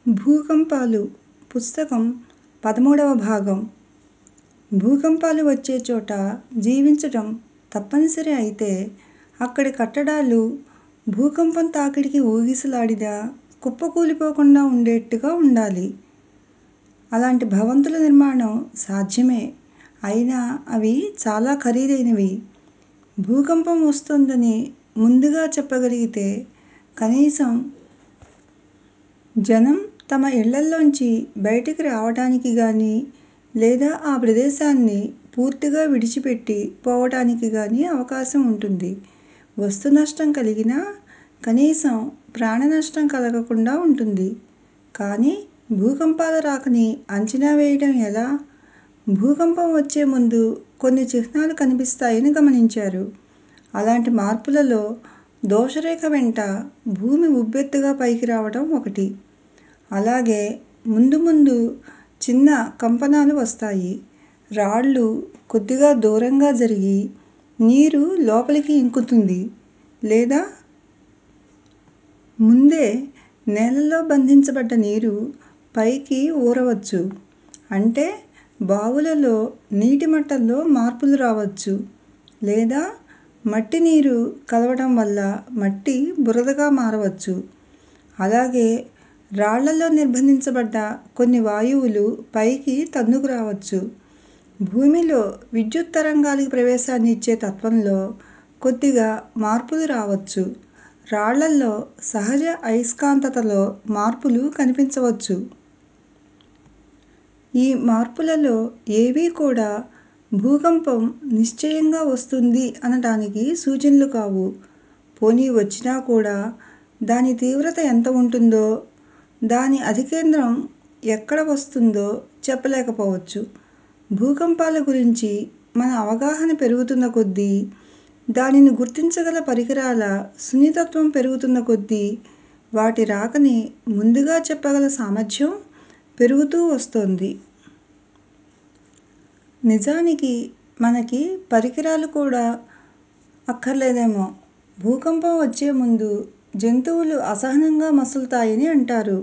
భూకంపాలు పుస్తకం పదమూడవ భాగం భూకంపాలు వచ్చే చోట జీవించటం తప్పనిసరి అయితే అక్కడి కట్టడాలు భూకంపం తాకిడికి ఊగిసలాడినా కుప్పకూలిపోకుండా ఉండేట్టుగా ఉండాలి. అలాంటి భవంతుల నిర్మాణం సాధ్యమే. అయినా అవి చాలా ఖరీదైనవి. భూకంపం వస్తోందని ముందుగా చెప్పగలిగితే కనీసం జనం తమ ఇళ్ళల్లోంచి బయటికి రావటానికి గానీ, లేదా ఆ ప్రదేశాన్ని పూర్తిగా విడిచిపెట్టి పోవటానికి గానీ అవకాశం ఉంటుంది. వస్తునష్టం కలిగినా కనీసం ప్రాణనష్టం కలగకుండా ఉంటుంది. కానీ భూకంపాల రాకని అంచనా వేయటం ఎలా? భూకంపం వచ్చే ముందు కొన్ని చిహ్నాలు కనిపిస్తాయని గమనించారు. అలాంటి మార్పులలో దోషరేఖ వెంట భూమి ఉబ్బెత్తుగా పైకి రావటం ఒకటి. అలాగే ముందు ముందు చిన్న కంపనాలు వస్తాయి. రాళ్ళు కొద్దిగా దూరంగా జరిగి నీరు లోపలికి ఇంకుతుంది. లేదా ముందే నేలలో బంధించబడ్డ నీరు పైకి ఊరవచ్చు. అంటే బావులలో నీటి మట్టంలో మార్పులు రావచ్చు. లేదా మట్టి నీరు కలవటం వల్ల మట్టి బురదగా మారవచ్చు. అలాగే రాళ్ళలో నిర్బంధించబడ్డ కొన్ని వాయువులు పైకి తన్నుకు రావచ్చు. భూమిలో విద్యుత్ తరంగాలకి ప్రవేశాన్ని ఇచ్చే తత్వంలో కొద్దిగా మార్పులు రావచ్చు. రాళ్ళలో సహజ అయస్కాంతతలో మార్పులు కనిపించవచ్చు. ఈ మార్పులలో ఏవీ కూడా భూకంపం నిశ్చయంగా వస్తుంది అనటానికి సూచనలు కావు. పోనీ వచ్చినా కూడా దాని తీవ్రత ఎంత ఉంటుందో, దాని అధికేంద్రం ఎక్కడ వస్తుందో చెప్పలేకపోవచ్చు. భూకంపాల గురించి మన అవగాహన పెరుగుతున్న కొద్దీ, దానిని గుర్తించగల పరికరాల సున్నితత్వం పెరుగుతున్న కొద్దీ వాటి రాకని ముందుగా చెప్పగల సామర్థ్యం పెరుగుతూ వస్తోంది. నిజానికి మనకి పరికరాలు కూడా అక్కర్లేదేమో. భూకంపం వచ్చే ముందు జంతువులు అసహనంగా మసులుతాయని అంటారు.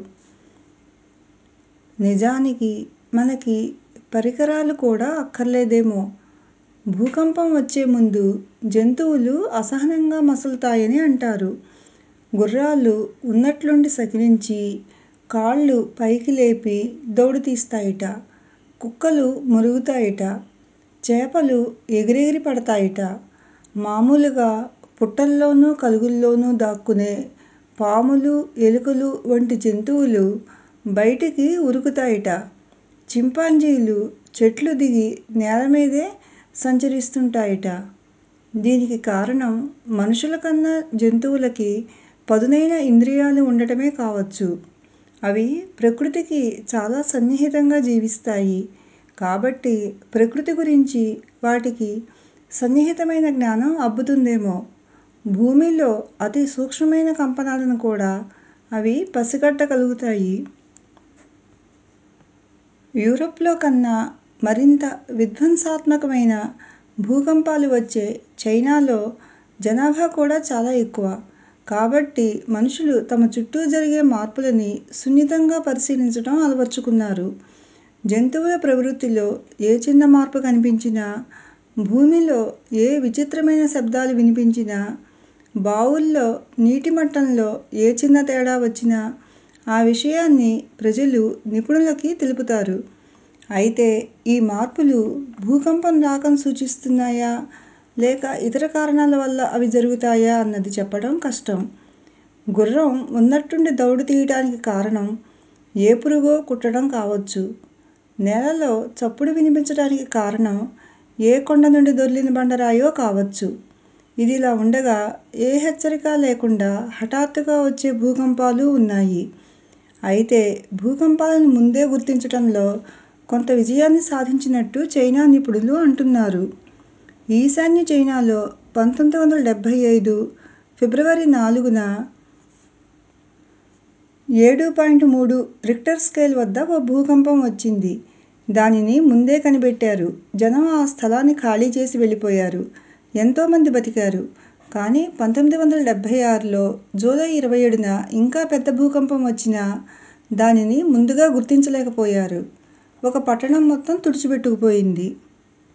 నిజానికి మనకి పరికరాలు కూడా అక్కర్లేదేమో. భూకంపం వచ్చే ముందు జంతువులు అసహనంగా మసులుతాయని అంటారు. గుర్రాలు ఉన్నట్లుండి సకిలించి, కాళ్ళు పైకి లేపి దౌడు తీస్తాయిట. కుక్కలు మొరుగుతాయిట. చేపలు ఎగిరెగిరి పడతాయిట. మామూలుగా పుట్టల్లోనూ కలుగుల్లోనూ దాక్కునే పాములు, ఎలుకలు వంటి జంతువులు బయటికి ఉరుకుతాయిట. చింపాంజీలు చెట్లు దిగి నేలమీదే సంచరిస్తుంటాయిట. దీనికి కారణం మనుషుల కన్నా జంతువులకి పదునైన ఇంద్రియాలు ఉండటమే కావచ్చు. అవి ప్రకృతికి చాలా సన్నిహితంగా జీవిస్తాయి. కాబట్టి ప్రకృతి గురించి వాటికి సన్నిహితమైన జ్ఞానం అబ్బుతుందేమో. భూమిలో అతి సూక్ష్మమైన కంపనాలను కూడా అవి పసిగట్టగలుగుతాయి. యూరప్ లో కన్నా మరింత విధ్వంసాత్మకమైన భూకంపాలు వచ్చే చైనాలో జనాభా కూడా చాలా ఎక్కువ. కాబట్టి మనుషులు తమ చుట్టూ జరిగే మార్పులని సున్నితంగా పరిశీలించటం అలవర్చుకున్నారు. జంతువుల ప్రవృత్తిలో ఏ చిన్న మార్పు కనిపించినా, భూమిలో ఏ విచిత్రమైన శబ్దాలు వినిపించినా, బావుల్లో నీటి మట్టంలో ఏ చిన్న తేడా వచ్చినా ఆ విషయాన్ని ప్రజలు నిపుణులకి తెలుపుతారు. అయితే ఈ మార్పులు భూకంపం రాకను సూచిస్తున్నాయా, లేక ఇతర కారణాల వల్ల అవి జరుగుతాయా అన్నది చెప్పటం కష్టం. గుర్రం ఉన్నట్లుండి దౌడు తీయటానికి కారణం ఏ పురుగో కుట్టడం కావచ్చు. నేలలో చప్పుడు వినిపించటానికి కారణం ఏ కొండ నుండి దొర్లిన బండరాయో కావచ్చు. ఇదిలా ఉండగా ఏ హెచ్చరికా లేకుండా హఠాత్తుగా వచ్చే భూకంపాలూ ఉన్నాయి. అయితే భూకంపాలను ముందే గుర్తించటంలో కొంత విజయాన్ని సాధించినట్టు చైనా నిపుణులు అంటున్నారు. ఈశాన్య చైనాలో పంతొమ్మిది వందల డెబ్బై ఐదు ఫిబ్రవరి నాలుగున ఏడు పాయింట్ మూడు రిక్టర్ స్కేల్ వద్ద ఓ భూకంపం వచ్చింది. దానిని ముందే కనిపెట్టారు. జనం ఆ స్థలాన్ని ఖాళీ చేసి వెళ్ళిపోయారు. ఎంతో మంది బతికారు. కానీ పంతొమ్మిది వందల డెబ్బై ఆరులో జూలై ఇరవై ఏడున ఇంకా పెద్ద భూకంపం వచ్చినా దానిని ముందుగా గుర్తించలేకపోయారు ఒక పట్టణం మొత్తం తుడిచిపెట్టుకుపోయింది